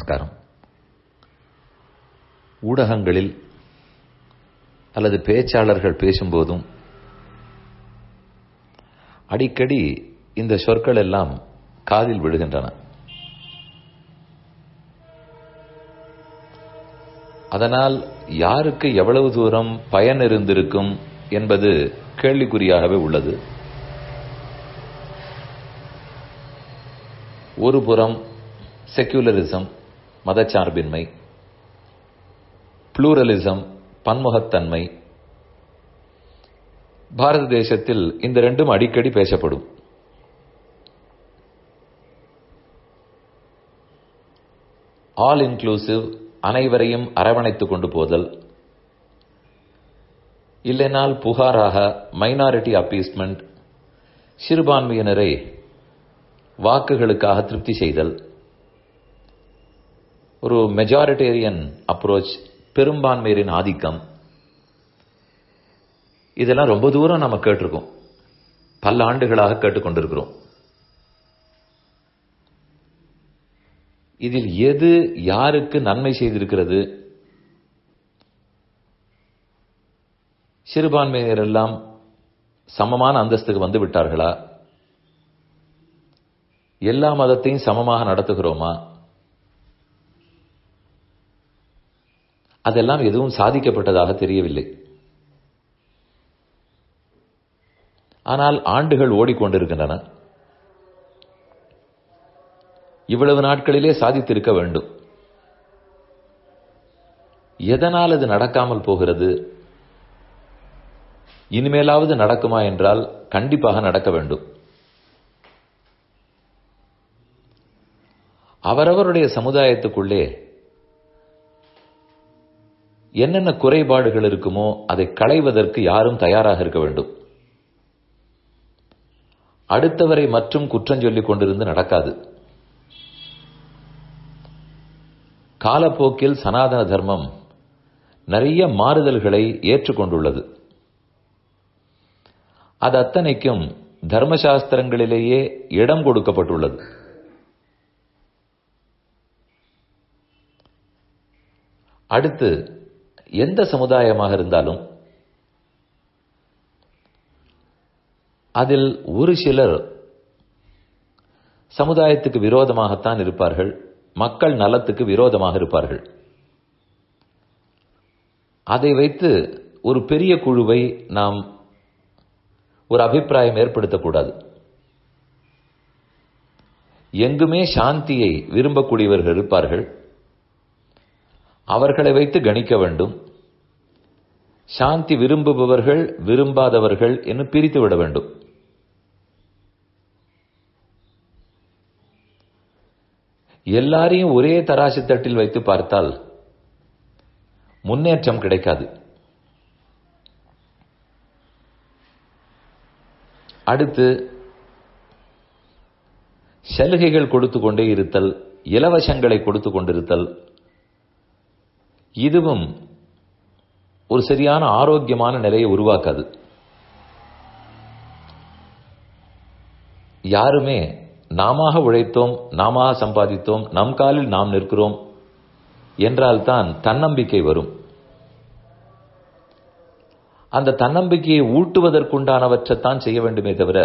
நமஸ்காரம் ஊடகங்களில் அல்லது பேச்சாளர்கள் பேசும்போதும் அடிக்கடி இந்த சொற்கள் எல்லாம் காதில் விழுகின்றன அதனால் யாருக்கு எவ்வளவு தூரம் பயன் இருந்திருக்கும் என்பது கேள்விக்குறியாகவே உள்ளது ஒரு புறம் செக்யூலரிசம் மதச்சார்பின்மை புளூரலிசம் பன்முகத்தன்மை பாரத தேசத்தில் இந்த ரெண்டும் அடிக்கடி பேசப்படும் ஆல் இன்க்ளூசிவ் அனைவரையும் அரவணைத்துக் கொண்டு போதல் இல்லைனால் புகாராக மைனாரிட்டி அப்பீஸ்மெண்ட் சிறுபான்மையினரை வாக்குகளுக்காக திருப்தி செய்தல் ஒரு மெஜாரிட்டேரியன் அப்ரோச் பெரும்பான்மையரின் ஆதிக்கம் இதெல்லாம் ரொம்ப தூரம் நம்ம கேட்டிருக்கோம் பல ஆண்டுகளாக கேட்டுக்கொண்டிருக்கிறோம் இதில் எது யாருக்கு நன்மை செய்திருக்கிறது சிறுபான்மையினர் எல்லாம் சமமான அந்தஸ்துக்கு வந்து விட்டார்களா எல்லா மதத்தையும் சமமாக நடத்துகிறோமா அதெல்லாம் எதுவும் சாதிக்கப்பட்டதாக தெரியவில்லை ஆனால் ஆண்டுகள் ஓடிக்கொண்டிருக்கின்றன இவ்வளவு நாட்களிலே சாதித்திருக்க வேண்டும் எதனால் அது நடக்காமல் போகிறது இனிமேலாவது நடக்குமா என்றால் கண்டிப்பாக நடக்க வேண்டும் அவரவருடைய சமுதாயத்துக்குள்ளே என்னென்ன குறைபாடுகள் இருக்குமோ அதை களைவதற்கு யாரும் தயாராக இருக்க வேண்டும் அடுத்தவரை மற்றும் குற்றம் சொல்லிக் கொண்டிருந்து நடக்காது காலப்போக்கில் சனாதன தர்மம் நிறைய மாறுதல்களை ஏற்றுக்கொண்டுள்ளது அது அத்தனைக்கும் தர்மசாஸ்திரங்களிலேயே இடம் கொடுக்கப்பட்டுள்ளது அடுத்து எந்த சமுதாயமாக இருந்தாலும் அதில் ஒரு சிலர் சமுதாயத்துக்கு விரோதமாகத்தான் இருப்பார்கள் மக்கள் நலத்துக்கு விரோதமாக இருப்பார்கள் அதை வைத்து ஒரு பெரிய குழுவை நாம் ஒரு அபிப்பிராயம் ஏற்படுத்தக்கூடாது எங்குமே சாந்தியை விரும்பக்கூடியவர்கள் இருப்பார்கள் அவர்களை வைத்து கணிக்க வேண்டும் சாந்தி விரும்புபவர்கள் விரும்பாதவர்கள் என்று பிரித்து விட வேண்டும் எல்லாரையும் ஒரே தராசு தட்டில் வைத்து பார்த்தால் முன்னேற்றம் கிடைக்காது அடுத்து சலுகைகள் கொடுத்து கொண்டே இருத்தல் இலவசங்களை கொடுத்து கொண்டிருத்தல் இதுவும் ஒரு சரியான ஆரோக்கியமான நிலையை உருவாக்காது யாருமே நாம உழைத்தோம் நாம சம்பாதித்தோம் நம் காலில் நாம் நிற்கிறோம் என்றால்தான் தன்னம்பிக்கை வரும் அந்த தன்னம்பிக்கையை ஊட்டுவதற்குண்டானவற்றைத்தான் செய்ய வேண்டுமே தவிர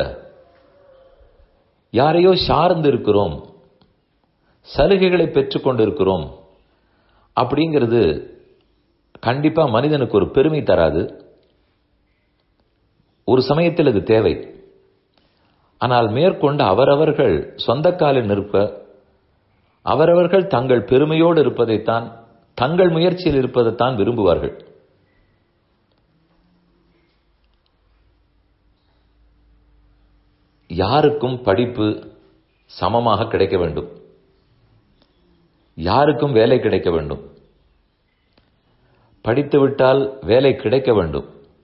யாரையோ சார்ந்து இருக்கிறோம் சலுகைகளை பெற்றுக் கொண்டிருக்கிறோம் அப்படிங்கிறது கண்டிப்பா மனிதனுக்கு ஒரு பெருமை தராது ஒரு சமயத்தில் அது தேவை ஆனால் மேற்கொண்டு அவரவர்கள் சொந்த காலில் நிற்ப அவரவர்கள் தங்கள் பெருமையோடு இருப்பதைத்தான் தங்கள் முயற்சியில் இருப்பதைத்தான் விரும்புவார்கள் யாருக்கும் படிப்பு சமமாக கிடைக்க வேண்டும் யாருக்கும் வேலை கிடைக்க வேண்டும் படித்துவிட்டால் வேலை கிடைக்க வேண்டும்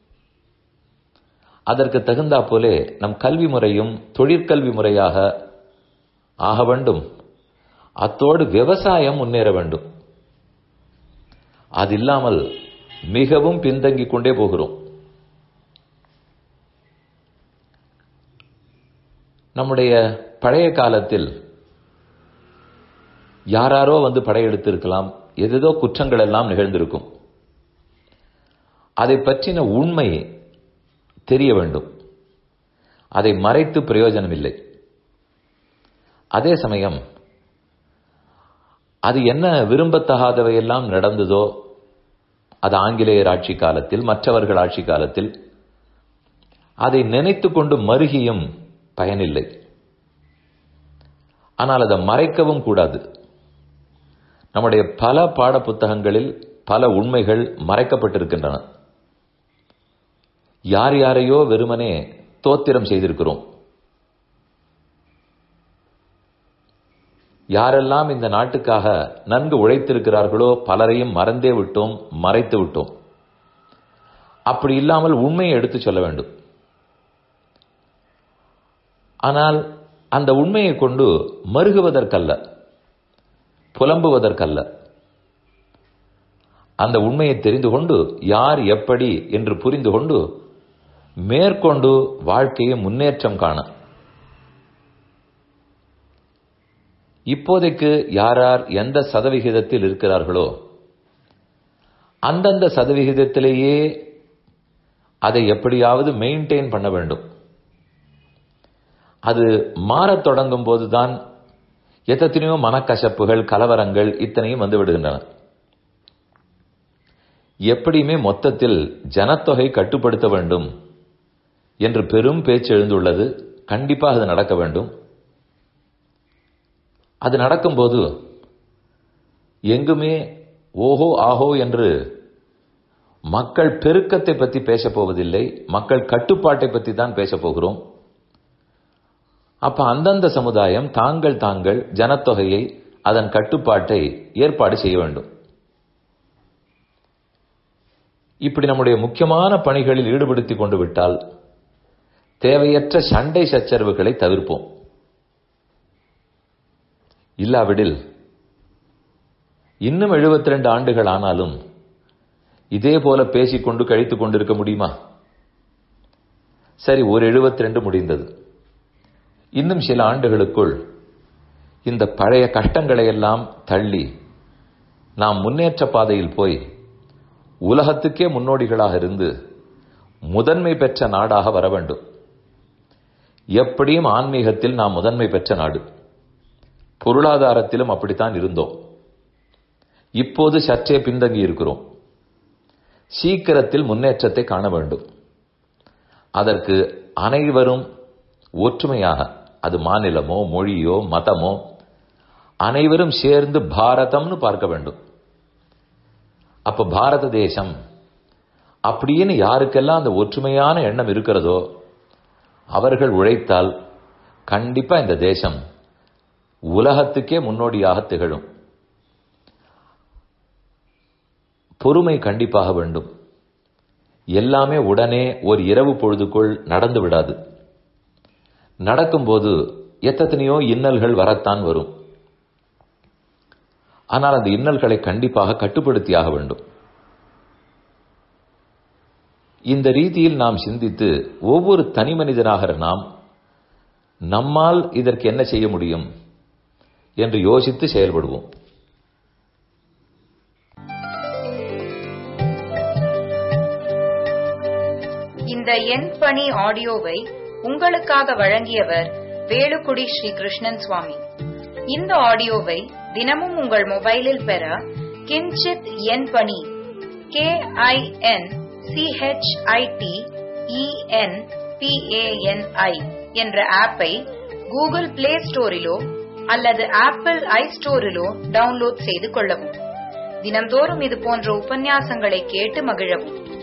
அதற்கு தகுந்தா போலே நம் கல்வி முறையும் தொழிற்கல்வி முறையாக ஆக வேண்டும் அத்தோடு விவசாயம் முன்னேற வேண்டும் அது இல்லாமல் மிகவும் பின்தங்கிக் கொண்டே போகிறோம் நம்முடைய பழைய காலத்தில் யாராரோ வந்து படையெடுத்து இருக்கலாம் எதேதோ குற்றங்கள் எல்லாம் நிகழ்ந்திருக்கும் அதை பற்றின உண்மை தெரிய வேண்டும் அதை மறைத்து பிரயோஜனம் இல்லை அதே சமயம் அது என்ன விரும்பத்தகாதவையெல்லாம் நடந்ததோ அது ஆங்கிலேயர் ஆட்சி காலத்தில் மற்றவர்கள் ஆட்சி காலத்தில் அதை நினைத்து கொண்டு மருகியும் பயனில்லை ஆனால் அதை மறைக்கவும் கூடாது நம்முடைய பல பாட புத்தகங்களில் பல உண்மைகள் மறைக்கப்பட்டிருக்கின்றன யார் யாரையோ வெறுமனே தோத்திரம் செய்திருக்கிறோம் யாரெல்லாம் இந்த நாட்டுக்காக நன்கு உழைத்திருக்கிறார்களோ பலரையும் மறந்தே விட்டோம் மறைத்து விட்டோம் அப்படி இல்லாமல் உண்மையை எடுத்து சொல்ல வேண்டும் ஆனால் அந்த உண்மையை கொண்டு மருகுவதற்கல்ல புலம்புவதற்கல்ல அந்த உண்மையை தெரிந்து கொண்டு யார் எப்படி என்று புரிந்து கொண்டு மேற்கொண்டு வாழ்க்கையை முன்னேற்றம் காண இப்போதைக்கு யார் யார் எந்த சதவிகிதத்தில் இருக்கிறார்களோ அந்தந்த சதவிகிதத்திலேயே அதை எப்படியாவது மெயின்டைன் பண்ண வேண்டும் அது மாறத் தொடங்கும் போதுதான் எத்தனையோ மனக்கசப்புகள் கலவரங்கள் இத்தனையும் வந்து விடுகின்றன எப்படியுமே மொத்தத்தில் ஜனத்தொகை கட்டுப்படுத்த வேண்டும் என்று பெரும் பேச்சு எழுந்துள்ளது கண்டிப்பாக அது நடக்க வேண்டும் அது நடக்கும்போது எங்குமே ஓஹோ ஆஹோ என்று மக்கள் பெருக்கத்தை பற்றி பேசப் போவதில்லை மக்கள் கட்டுப்பாட்டை பற்றி தான் பேசப் போகிறோம் அப்ப அந்தந்த சமுதாயம் தாங்கள் தாங்கள் ஜனத்தொகையை அதன் கட்டுப்பாட்டை ஏற்பாடு செய்ய வேண்டும் இப்படி நம்முடைய முக்கியமான பணிகளில் ஈடுபடுத்திக் கொண்டு விட்டால் தேவையற்ற சண்டை சச்சரவுகளை தவிர்ப்போம் இல்லாவிடில் இன்னும் 72 ஆண்டுகள் ஆனாலும் இதே போல பேசிக்கொண்டு கழித்துக் கொண்டிருக்க முடியுமா சரி ஒரு 72 முடிந்தது இன்னும் சில ஆண்டுகளுக்குள் இந்த பழைய கஷ்டங்களை எல்லாம் தள்ளி நாம் முன்னேற்ற பாதையில் போய் உலகத்துக்கே முன்னோடிகளாக இருந்து முதன்மை பெற்ற நாடாக வர வேண்டும் எப்படியும் ஆன்மீகத்தில் நாம் முதன்மை பெற்ற நாடு பொருளாதாரத்திலும் அப்படித்தான் இருந்தோம் இப்போது சற்றே பின்தங்கி இருக்கிறோம் சீக்கிரத்தில் முன்னேற்றத்தை காண வேண்டும் அதற்கு அனைவரும் ஒற்றுமையாக அது மாநிலமோ மொழியோ மதமோ அனைவரும் சேர்ந்து பாரதம்னு பார்க்க வேண்டும் அப்ப பாரத தேசம் அப்படின்னு யாருக்கெல்லாம் அந்த ஒற்றுமையான எண்ணம் இருக்கிறதோ அவர்கள் உழைத்தால் கண்டிப்பா இந்த தேசம் உலகத்துக்கே முன்னோடியாக திகழும் பொறுமை கண்டிப்பாக வேண்டும் எல்லாமே உடனே ஒரு இரவு பொழுதுக்குள் நடந்து விடாது நடக்கும்போது எத்தனையோ இன்னல்கள் வரத்தான் வரும் ஆனால் அந்த இன்னல்களை கண்டிப்பாக கட்டுப்படுத்தியாக வேண்டும் இந்த ரீதியில் நாம் சிந்தித்து ஒவ்வொரு தனி மனிதனாகிற நாம் நம்மால் இதற்கு என்ன செய்ய முடியும் என்று யோசித்து செயல்படுவோம் இந்த எண் பணி ஆடியோவை உங்களுக்காக வழங்கியவர் வேலுக்குடி ஸ்ரீ கிருஷ்ணன் சுவாமி இந்த ஆடியோவை தினமும் உங்கள் மொபைலில் பெற கிஞ்சித் எண் பணி கே ஐ என் சிஹெச்ஐடி இஎன் பிஏஎன்ஐ என்ற ஆப்பை கூகுள் பிளே ஸ்டோரிலோ அல்லது ஆப்பிள் ஐ ஸ்டோரிலோ டவுன்லோட் செய்து கொள்ளவும் தினந்தோறும் இது போன்ற உபன்யாசங்களை கேட்டு மகிழவும்